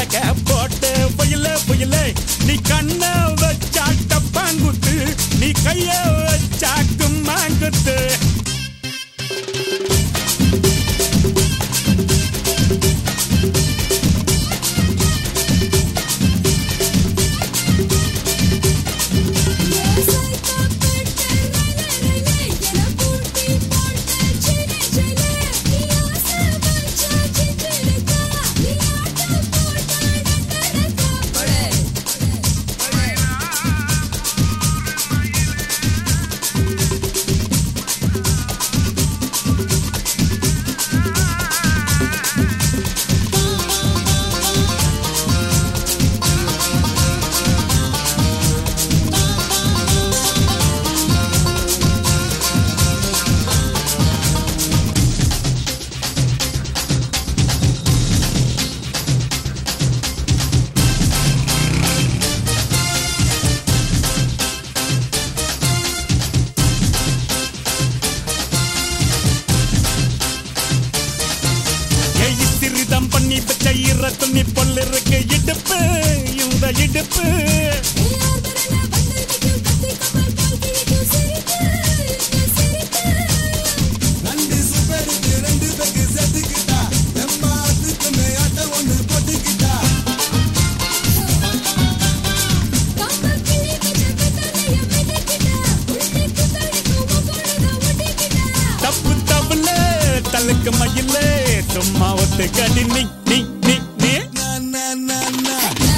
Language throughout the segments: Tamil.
இறக்க போட்டு புயல புயலே நீ கண்ண வச்சா டப்பாங்குத்து நீ கைய வச்சா கும்மாங்குத்து ஏய் திருதம் பண்ணி வச்ச ஈர துணி பொல்லிருக்கு இடுப்பு இந்த இடுப்பு ரெண்டு சூப்பருக்கு ரெண்டு பேருக்கு சேர்த்துக்கிட்டா எம்மா அதுக்குமே அட்டை ஒண்ணு போட்டுக்கிட்டா தப்பு தப்புல தலுக்கு மயில சும்மா ஒத்து கடி நீ நீ நீ நீ நா நா நா நா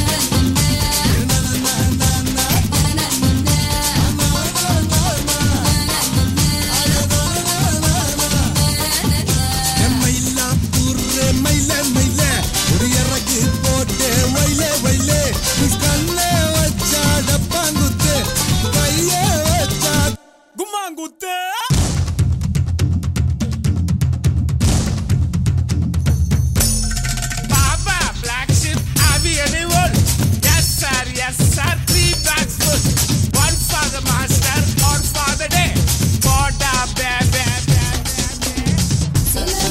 எம்மையில்லா பூர்ரே மயில மயில ஒரு இறகு போட்டு வயலே வயலே நீ கண்ணே வச்சா டப்பாங்குத்து கையே வச்சா கும்மாங்குத்து Baba, black sheep, heavy anyone. Yes, sir, yes, sir. Three bags full. One for the master, one for the day. Boda, be, be, be, be, be.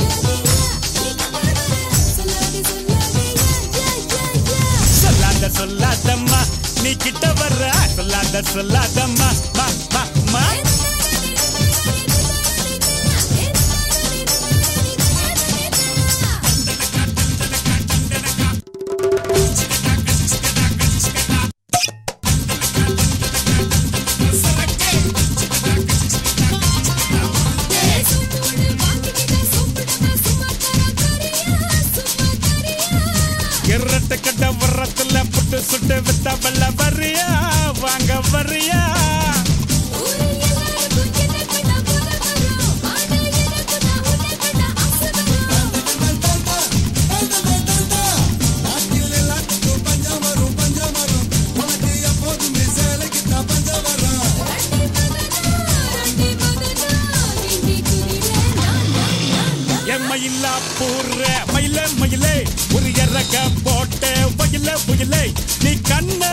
சொல்லாத சொல்லாதம்மா நீ கிட்ட வர்ற சொல்லாத சொல்லாதம்மா மா மா மா இரட்டு கட்ட வர்றத்துல புட்டு சுட்டு வித்த வெள்ள வரியா வாங்க வரியா நாட்டில் எல்லாத்துக்கும் பஞ்சம் வரும் பஞ்சம் வரும் உனக்கு எப்போதுமே சேலைக்கு தான் பஞ்சம் வரும் என் மயிலா பூர்ற மயில மயிலே ஒரு இறக்க போட்ட வயல புயலே நீ கண்ண